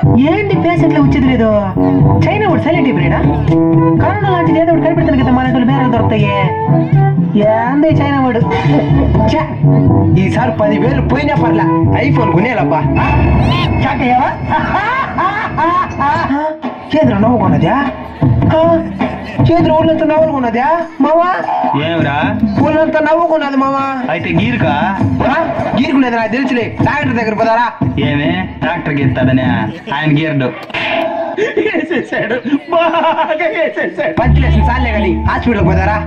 ఏంటి ఫేస్ ఎట్లా వచ్చేది లేదు చైనా వాడు సైలెంట్ అయిపోయాడా కరోనా లాంటిది ఏదో ఒకటి కనిపెడతాను కదా మన వాళ్ళు బేరాలు దొరుకుతాయి ఏంది చైనా వాడు ఛ! ఈసారి పదివేలు పోయినా పర్లా ఐఫోన్ కొనేలబ్బా షాక్ అయ్యావా చేతులు నవ్వుకున్నదా చేతులు ఊళ్ళంతా నవ్వుకున్నదా మావా ఏమిరా ఊళ్ళంతా నవ్వుకున్నది మావా అయితే గీరుకా గీరుకునేది నాకు తెలుసులే డాక్టర్ దగ్గర పోదారా ఏమే ట్రాక్టర్ గీస్తాడనే ఆయన గీరడు వేసేసాడు బాగా వేసేసాడు పంచులేసిన సార్లే కానీ హాస్పిటల్ పోదారా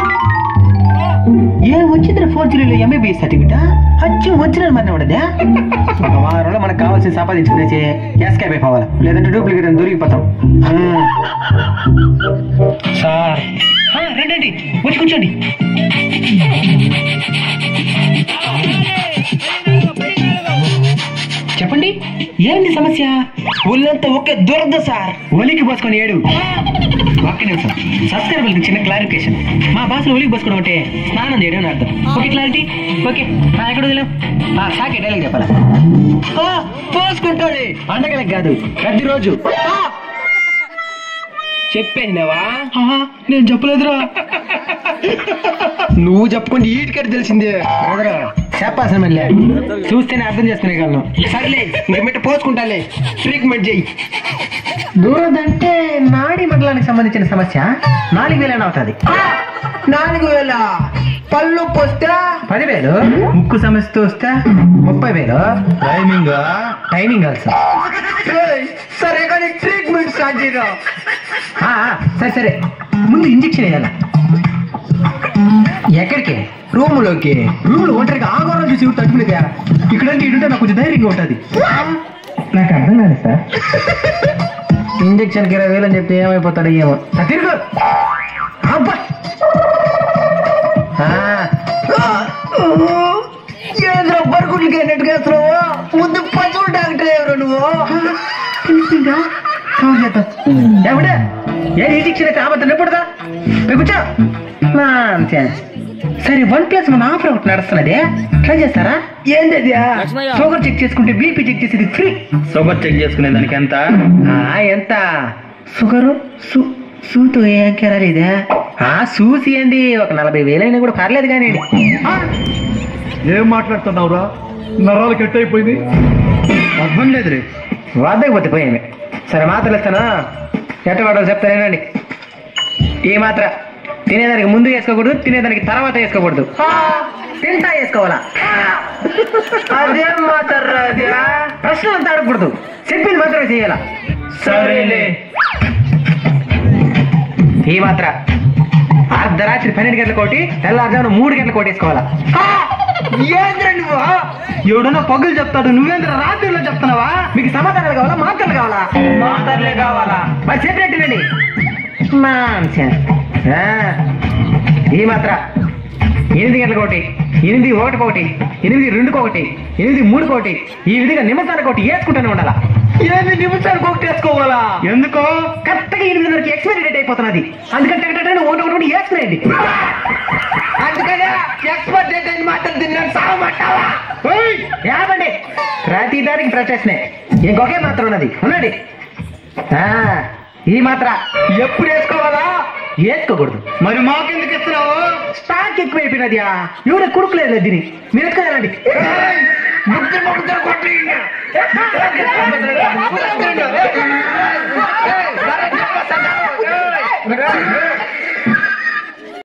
ఏం వచ్చింది ఫోర్జరీలో ఎంబీబీఎస్ సర్టిఫికెట్ అచ్చి వచ్చిన మరి ఉండదా ఒక వారంలో మనకు కావాల్సిన సంపాదించుకునేసి ఎస్కేప్ అయిపోవాలి లేదంటే డూప్లికేట్ అని దొరికిపోతాం సార్ రండి వచ్చి కూర్చోండి చెప్పండి ఏంటి సమస్య ఒళ్ళంతా ఒకే దురద సార్ ఒలికి పోసుకొని ఏడు ఒక్క నిమిషం సబ్స్క్రైబర్లకు చిన్న క్లారిఫికేషన్ మా భాషలో ఒలికి పోసుకోవడం అంటే స్నానం చేయడం అని అర్థం ఓకే క్లారిటీ ఓకే ఆ, ఎక్కడ వదిలేం సాకే డైలాగ్ చెప్పాలా పోసుకుంటాడు పండగలకు కాదు ప్రతిరోజు చెప్పేసినావా ఆహా, నేను చెప్పలేదురా నువ్వు చెప్పుకుంటే ఈటికటి తెలిసిందే వదరా, చెప్పాల్సిన మళ్ళీ చూస్తేనే అర్థం చేసుకునేగలను సర్లే ఇంకమిట్ట పోసుకుంటాలే ట్రీట్మెంట్ చెయ్యి దూరదంటే నాడి మండలానికి సంబంధించిన సమస్య నాలుగు వేలైనా అవుతుంది నాలుగు వేల పళ్ళు పోస్తే పదివేలు ముక్కు సమస్యతో వస్తే ముప్పై వేలు టైమింగ్ టైమింగ్ ఆల్సో ఏయ్, సరే కానీ ట్రీట్మెంట్ స్టార్ట్ చేయరా ఆ, ఆ, సరే సరే ముందు ఇంజెక్షన్ వేయాల ఎక్కడికి రూములోకి రూములు ఒంటరిగా ఆగోరం చూసి తట్టుకునేదా ఇక్కడంటే ఇటుంటే నాకు కొంచెం ధైర్యంగా ఉంటుంది నాకు అర్థం కాలేదు సార్ ఇంజక్షన్కి ఇరవై వేలు అని చెప్తే ఏమైపోతాడు ఏమో ఆ, తిరుగు అబ్బా ఆ, ఏంద్ర బరుగుడికి అన్నట్టుగా వేస్తున్నావు ముందు పశువులు డాక్టర్ ఎవరు నువ్వు తెలిసిందా కవర్ చేద్దాం ఎవడే ఏ ఇంజక్షన్ అయితే ఆపత్తం ఎప్పుడుదా కూర్చో Nonsense. సరే వన్ ప్లస్ మన ఆఫర్ ఒకటి నడుస్తున్నది ట్రై చేస్తారా ఏంటది షుగర్ చెక్ చేసుకుంటే బీపీ చెక్ చేసేది ఫ్రీ షుగర్ చెక్ చేసుకునే దానికి ఎంత ఎంత షుగరు సు సూతో ఏం కెరాలిదే ఆ సూసి అండి ఒక నలభై వేలైనా కూడా పర్లేదు కానీ ఏం మాట్లాడుతున్నావురా నరాలు కట్ అయిపోయింది అర్థం లేదు రే వద్దకపోతే పోయామే సరే మాత్రలు ఇస్తానా ఎట్ట వాడాలి చెప్తానేనండి ఈ మాత్ర తినేదానికి ముందు వేసుకోకూడదు తినేదానికి తర్వాత వేసుకోకూడదు తింటా వేసుకోవాలా అదేం మాట్లాడరా అది ప్రశ్నలు అంతా అడగకూడదు చెప్పింది మాత్రమే చేయాలా సరేలే ఈ మాత్ర అర్ధరాత్రి పన్నెండు గంటల కోటి తెల్లారుజామున మూడు గంటల కోటి వేసుకోవాలా ఏంద్ర నువ్వు ఎవడన్నా పగులు చెప్తాడు నువ్వేంద్ర రాత్రిలో చెప్తున్నావా మీకు సమాధానాలు కావాలా మాటలు కావాలా మాటలే కావాలా మరి చెప్పినట్టునండి Nonsense. ఆ, ఈ మాత్ర ఎనిమిది గంటలకు ఒకటి ఎనిమిది ఒకటి ఒకటి ఎనిమిది రెండుకి ఒకటి ఎనిమిది మూడుకి ఒకటి ఈ విధంగా నిమిషానికి ఒకటి వేసుకుంటూనే ఉండాలా ఏంది నిమిషానికి ఒకటి వేసుకోవాలా ఎందుకో కరెక్ట్గా ఎనిమిదిన్నరకి ఎక్స్పైరీ డేట్ అయిపోతున్నది అందుకంటే ఒకటి ఒకటి ఒకటి వేసుకునేయండి అందుకనే ఎక్స్పర్ట్ డేట్ అయిన మాటలు తిన్నాను సావమంటావా ఏమండి ప్రతి దానికి ప్రశ్నే ఇంకొకే మాత్రం ఉన్నది ఉన్నది ఆ, ఈ మాత్ర ఎప్పుడు వేసుకోవాలా వేసుకోకూడదు మరి మాకెందుకు ఇస్తున్నావు స్టాక్ ఎక్కువైపోయినది ఎవరు కుడుకులేదు దీన్ని మీరు ఎత్తుకోరండి ముగ్గురు ముగ్గురు కొట్టి